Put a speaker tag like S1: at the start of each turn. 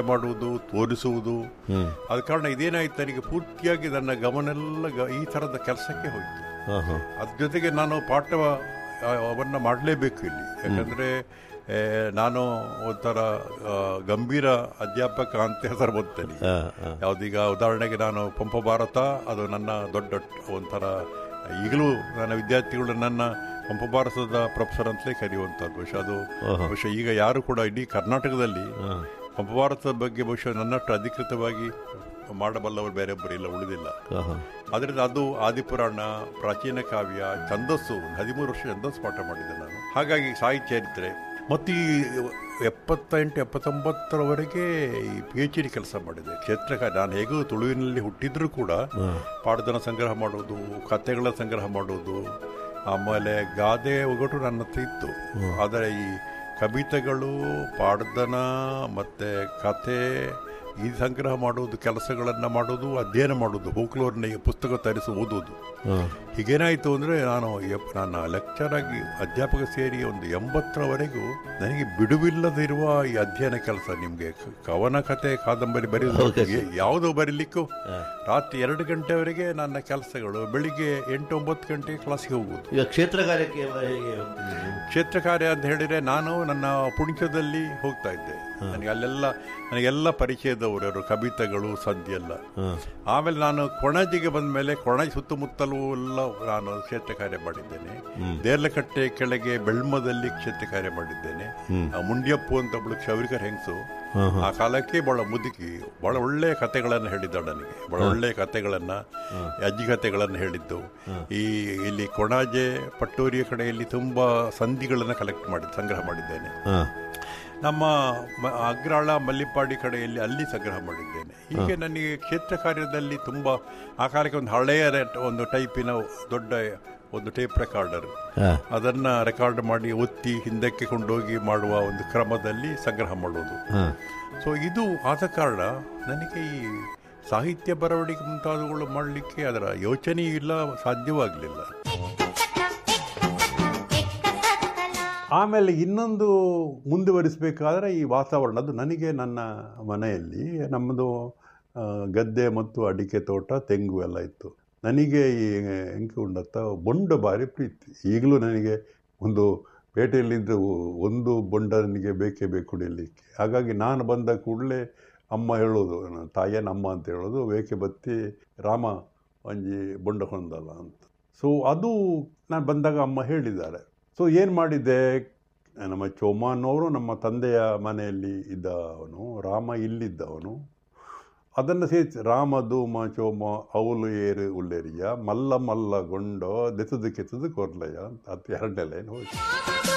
S1: ಮಾಡುವುದು ತೋರಿಸುವುದು ಆದ ಕಾರಣ ಇದೇನಾಯ್ತು ನನಗೆ ಪೂರ್ತಿಯಾಗಿ ನನ್ನ ಗಮನೆಲ್ಲ ಗ- ಈ ಥರದ ಕೆಲಸಕ್ಕೆ ಹೋಯಿತು
S2: ಹಾಂ ಹಾಂ
S1: ಅದ್ರ ಜೊತೆಗೆ ನಾನು ಪಾಠವನ್ನ ಮಾಡಲೇಬೇಕು ಇಲ್ಲಿ ಯಾಕಂದ್ರೆ ಆ, ನಾನು ಒಂಥರ ಆ, ಗಂಭೀರ ಅಧ್ಯಾಪಕ ಅಂತ ಹೆಸರು ಬಂತೇನೆ
S2: ಹಾಂ ಹಾಂ
S1: ಯಾವುದೀಗ ಉದಾಹರಣೆಗೆ ನಾನು ಪಂಪ ಭಾರತ ಅದು ನನ್ನ ದೊಡ್ಡ ಒಂಥರ ಈಗಲೂ ನನ್ನ ವಿದ್ಯಾರ್ಥಿಗಳು ನನ್ನ ಪಂಪ ಭಾರತದ ಪ್ರೊಫೆಸರ್ ಅಂತಲೇ ಕರೆಯುವಂಥದ್ದು ಬಹುಶಃ ಅದು ಬಹುಶಃ ಈಗ ಯಾರು ಕೂಡ ಇಡೀ ಕರ್ನಾಟಕದಲ್ಲಿ ಪಂಪ ಭಾರತದ ಬಗ್ಗೆ ಬಹುಶಃ ನನ್ನಷ್ಟು ಅಧಿಕೃತವಾಗಿ ಮಾಡಬಲ್ಲವರು ಬೇರೊಬ್ಬರು ಇಲ್ಲ ಉಳಿದಿಲ್ಲ
S2: ಹಾಂ ಹಾಂ
S1: ಅದರಿಂದ ಅದು ಆದಿಪುರಾಣ ಪ್ರಾಚೀನ ಕಾವ್ಯ ಛಂದಸ್ಸು ಹದಿಮೂರು ವರ್ಷ ಛಂದಸ್ಸು ಪಾಠ ಮಾಡಿದ್ದೆ ನಾನು ಹಾಗಾಗಿ ಸಾಹಿತ್ಯ ಚರಿತ್ರೆ ಮತ್ತು ಈ ಎಪ್ಪತ್ತೆಂಟು ಎಪ್ಪತ್ತೊಂಬತ್ತರವರೆಗೆ ಈ ಪಿ ಎಚ್ ಡಿ ಕೆಲಸ ಮಾಡಿದೆ ಕ್ಷೇತ್ರಕಾರ ನಾನು ಹೇಗೂ ತುಳುವಿನಲ್ಲಿ ಹುಟ್ಟಿದ್ರೂ ಕೂಡ ಪಾಠದನ ಸಂಗ್ರಹ ಮಾಡೋದು ಕಥೆಗಳ ಸಂಗ್ರಹ ಮಾಡೋದು ಆಮೇಲೆ ಗಾದೆ ಒಗಟು ನನ್ನ ಹತ್ರ ಇತ್ತು ಆದರೆ ಈ ಕವಿತೆಗಳು ಪಾಡ್ದನ ಮತ್ತೆ ಕಥೆ ಈ ಸಂಗ್ರಹ ಮಾಡೋದು ಕೆಲಸಗಳನ್ನು ಮಾಡೋದು ಅಧ್ಯಯನ ಮಾಡೋದು ಫೋಕ್ಲೋರ್ನ ಈ ಪುಸ್ತಕ ತರಿಸಿ ಓದೋದು ಹೀಗೇನಾಯಿತು ಅಂದರೆ ನಾನು ಎಪ್- ನನ್ನ ಲೆಕ್ಚರ್ ಆಗಿ ಅಧ್ಯಾಪಕ ಸೇರಿ ಒಂದು ಎಂಬತ್ತರವರೆಗೂ ನನಗೆ ಬಿಡುವಿಲ್ಲದಿರುವ ಈ ಅಧ್ಯಯನ ಕೆಲಸ ನಿಮಗೆ ಕವನ ಕಥೆ ಕಾದಂಬರಿ ಬರೆಯೋದು ಯಾವುದೋ ಬರೀಲಿಕ್ಕೂ ರಾತ್ರಿ ಎರಡು ಗಂಟೆವರೆಗೆ ನನ್ನ ಕೆಲಸಗಳು ಬೆಳಿಗ್ಗೆ ಎಂಟು ಒಂಬತ್ತು ಗಂಟೆಗೆ ಕ್ಲಾಸಿಗೆ ಹೋಗುವುದು
S2: ಈಗ ಕ್ಷೇತ್ರ ಕಾರ್ಯಕ್ಕೆ ಹೇಗೆ ಹೋಗ್ತೀರಿ ನೀವು?
S1: ಕ್ಷೇತ್ರ ಕಾರ್ಯ ಅಂತ ಹೇಳಿದ್ರೆ ನಾನು ನನ್ನ ಪುಣ್ಯದಲ್ಲಿ ಹೋಗ್ತಾ ಇದ್ದೆ ನನಗೆ ಅಲ್ಲೆಲ್ಲ ನನಗೆಲ್ಲ ಪರಿಚಯದವರು ಕವಿತೆಗಳು ಸದ್ಯೆಲ್ಲ ಆಮೇಲೆ ನಾನು ಕೊಣಜಿಗೆ ಬಂದ ಮೇಲೆ ಕೊಣಜಿ ಸುತ್ತಮುತ್ತಲೂ ಎಲ್ಲ ನಾನು ಕ್ಷೇತ್ರ ಕಾರ್ಯ ಮಾಡಿದ್ದೇನೆ ದೇರ್ಲಕಟ್ಟೆ ಕೆಳಗೆ ಬೆಳ್ಮದಲ್ಲಿ ಕ್ಷೇತ್ರ ಕಾರ್ಯ ಮಾಡಿದ್ದೇನೆ ಆ ಮುಂಡ್ಯಪ್ಪು ಅಂತ ಒಬ್ಳು ಕ್ಷೌರಿಕರ ಹೆಂಗಸು ಆ ಕಾಲಕ್ಕೆ ಬಹಳ ಮುದುಕಿ ಬಹಳ ಒಳ್ಳೆಯ ಕಥೆಗಳನ್ನು ಹೇಳಿದ್ದಾಳೆ ನನಗೆ ಬಹಳ ಒಳ್ಳೆಯ ಕಥೆಗಳನ್ನ ಅಜ್ಜಿ ಕಥೆಗಳನ್ನು ಹೇಳಿದ್ದು ಈ ಇಲ್ಲಿ ಕೊಣಾಜೆ ಪಟ್ಟೂರಿಯ ಕಡೆಯಲ್ಲಿ ತುಂಬಾ ಸಂಧಿಗಳನ್ನು ಕಲೆಕ್ಟ್ ಮಾಡಿ ಸಂಗ್ರಹ ಮಾಡಿದ್ದೇನೆ
S2: ಹಾಂ
S1: ನಮ್ಮ ಮ- ಅಗ್ರಾಳ ಮಲ್ಲಿಪಾಡಿ ಕಡೆಯಲ್ಲಿ ಅಲ್ಲಿ ಸಂಗ್ರಹ ಮಾಡಿದ್ದೇನೆ ಹೀಗೆ ನನಗೆ ಕ್ಷೇತ್ರ ಕಾರ್ಯದಲ್ಲಿ ತುಂಬಾ ಆ ಕಾಲಕ್ಕೆ ಒಂದು ಹಳೆಯ ರೆ- ಒಂದು ಟೈಪಿನ ದೊಡ್ಡ ಒಂದು ಟೇಪ್ ರೆಕಾರ್ಡರ್
S2: ಹಾಂ
S1: ಅದನ್ನ ರೆಕಾರ್ಡ್ ಮಾಡಿ ಒತ್ತಿ ಹಿಂದಕ್ಕೆ ಕೊಂಡೋಗಿ ಮಾಡುವ ಒಂದು ಕ್ರಮದಲ್ಲಿ ಸಂಗ್ರಹ ಮಾಡೋದು
S2: ಹಾಂ
S1: ಸೊ ಇದು ಆದ ಕಾರಣ ನನಗೆ ಈ ಸಾಹಿತ್ಯ ಬರವಣಿಗೆ ಮುಂತಾದವುಗಳು ಮಾಡಲಿಕ್ಕೆ ಅದರ ಯೋಚನೆಯೂ ಇಲ್ಲ ಸಾಧ್ಯವಾಗಲಿಲ್ಲ ಆಮೇಲೆ ಇನ್ನೊಂದು ಮುಂದುವರಿಸಬೇಕಾದ್ರೆ ಈ ವಾತಾವರಣ ಅದು ನನಗೆ ನನ್ನ ಮನೆಯಲ್ಲಿ ನಮ್ಮದು ಆ, ಗದ್ದೆ ಮತ್ತು ಅಡಿಕೆ ತೋಟ ತೆಂಗು ಎಲ್ಲ ಇತ್ತು ನನಗೆ ಈ ಎಂಕೆ ಉಂಡತ್ತ ಬೊಂಡ ಭಾರಿ ಪ್ರೀತಿ ಈಗಲೂ ನನಗೆ ಒಂದು ಪೇಟೆಯಲ್ಲಿದ್ದರೆ ಒಂದು ಬೊಂಡ ನನಗೆ ಬೇಕೇ ಬೇಕು ಕುಡಿಯಲಿಕ್ಕೆ ಹಾಗಾಗಿ ನಾನು ಬಂದ ಕೂಡಲೇ ಅಮ್ಮ ಹೇಳೋದು ನನ್ನ ತಾಯಿಯನ್ನ ಅಮ್ಮ ಅಂತ ಹೇಳೋದು ಬೇಕೆ ಬತ್ತಿ ರಾಮ ಒಂಜಿ ಬೊಂಡ ಹೊಂದಲ್ಲ ಅಂತ ಸೊ ಅದು ನಾನು ಬಂದಾಗ ಅಮ್ಮ ಹೇಳಿದ್ದಾರೆ ಸೊ ಏನು ಮಾಡಿದ್ದೆ ನಮ್ಮ ಚೋಮನವರು ನಮ್ಮ ತಂದೆಯ ಮನೆಯಲ್ಲಿ ಇದ್ದವನು ರಾಮ ಇಲ್ಲಿದ್ದವನು ಅದನ್ನು ಸೇರಿಸಿ ರಾಮ ಧೂಮ ಚೋಮ ಅವಲು ಏರು ಉಲ್ಲೇರಿಯ ಮಲ್ಲ ಮಲ್ಲ ಗೊಂಡೋ ದೆಸದು ಕೆಸದು ಕೊರ್ಲಯ್ಯ ಅಂತ ಅದು ಎರಡನೇ ಲೈನ್ ಹೋಯ್ತು